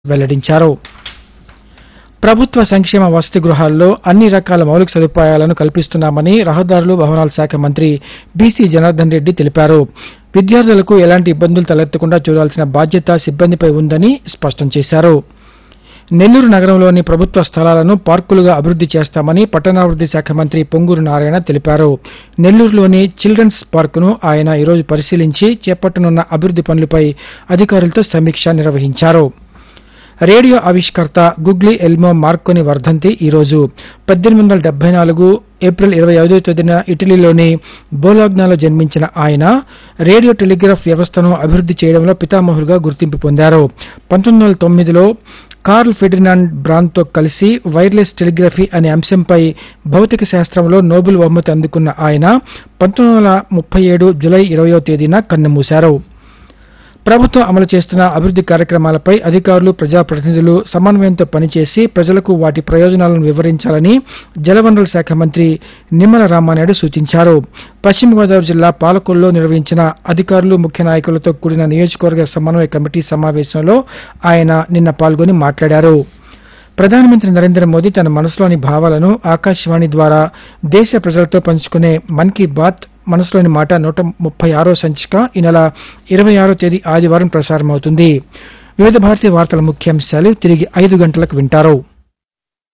వెల్లడించారు ప్రభుత్వ సంక్షేమ వసతి గృహాల్లో అన్ని రకాల మౌలిక సదుపాయాలను కల్పిస్తున్నామని రహదారులు భవనాల శాఖ మంత్రి బీసీ జనార్దన్ రెడ్డి తెలిపారు విద్యార్థులకు ఎలాంటి ఇబ్బందులు తలెత్తకుండా చూడాల్సిన బాధ్యత సిబ్బందిపై ఉందని స్పష్టం చేశారు నెల్లూరు నగరంలోని ప్రభుత్వ స్థలాలను పార్కులుగా అభివృద్ది చేస్తామని పట్టణాభివృద్ది శాఖ మంత్రి పొంగూరు నారాయణ తెలిపారు నెల్లూరులోని చిల్డ్రన్స్ పార్కును ఆయన ఈరోజు పరిశీలించి చేపట్టనున్న అభివృద్ది పనులపై అధికారులతో సమీక్ష నిర్వహించారు రేడియో ఆవిష్కర్త గుగ్లీ ఎల్మో మార్కోని వర్ధంతి ఈరోజు పద్దెనిమిది వందల డెబ్బై నాలుగు ఏప్రిల్ ఇరవై ఐదో తేదీన ఇటలీలోని బోలాగ్నాలో జన్మించిన ఆయన రేడియో టెలిగ్రాఫ్ వ్యవస్థను అభివృద్ది చేయడంలో పితామహులుగా గుర్తింపు పొందారు పంతొమ్మిది వందల తొమ్మిదిలో కార్ల్ ఫెర్డినాండ్ బ్రాన్తో కలిసి వైర్లెస్ టెలిగ్రఫీ అనే అంశంపై భౌతిక శాస్త్రంలో నోబెల్ బహుమతి అందుకున్న ఆయన పంతొమ్మిది వందల ముప్పై ఏడు జులై ఇరవయో తేదీన కన్నుమూశారు ప్రభుత్వం అమలు చేస్తున్న అభివృద్ది కార్యక్రమాలపై అధికారులు ప్రజాప్రతినిధులు సమన్వయంతో పనిచేసి ప్రజలకు వాటి ప్రయోజనాలను వివరించాలని జలవనరుల శాఖ మంత్రి నిమ్మల రామానాయుడు సూచించారు పశ్చిమ గోదావరి జిల్లా పాలకొల్లో నిర్వహించిన అధికారులు ముఖ్య నాయకులతో కూడిన నియోజకవర్గ సమన్వయ కమిటీ సమావేశంలో ఆయన నిన్న పాల్గొని మాట్లాడారు ప్రధానమంత్రి నరేంద్ర మోదీ తన మనసులోని భావాలను ఆకాశవాణి ద్వారా దేశ ప్రజలతో పంచుకునే మన్ కీ బాత్ మనసులోని మాట నూట ముప్పై ఆరో సంచిక ఈ నెల ఇరవై ఆరో తేదీ ఆదివారం ప్రసారమవుతుంది వివిధ భారతీయ వార్తల ముఖ్యాంశాలు తిరిగి ఐదు గంటలకు వింటారు